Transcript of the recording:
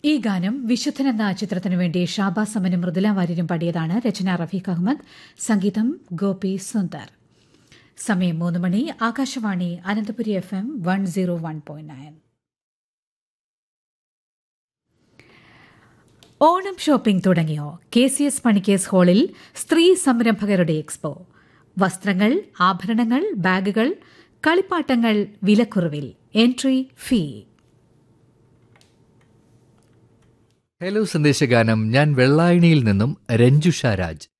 ഈ ഗാനം വിശുദ്ധൻ എന്ന ചിത്രത്തിനു വേണ്ടി ഷാബാസ് സമനും മൃദുല വാര്യരും പാടിയതാണ് രചന റഫീഖ് അഹമ്മദ് സംഗീതം ഗോപി സുന്ദർ സമയം മൂന്ന് മണി Akashvani Ananthapuri F M one zero one point nine Onam shopping തുടങ്ങിയോ കെ സി എസ് പണിക്കേസ് ഹാളിൽ സ്ത്രീ സംരംഭകരുടെ എക്സ്പോ വസ്ത്രങ്ങൾ ആഭരണങ്ങൾ ബാഗുകൾ കളിപ്പാട്ടങ്ങൾ വിലക്കുറവിൽ എൻട്രി ഫീ ഹലോ സന്ദേശഗാനം ഞാൻ വെള്ളായണിയിൽ നിന്നും രഞ്ജുഷ രാജ്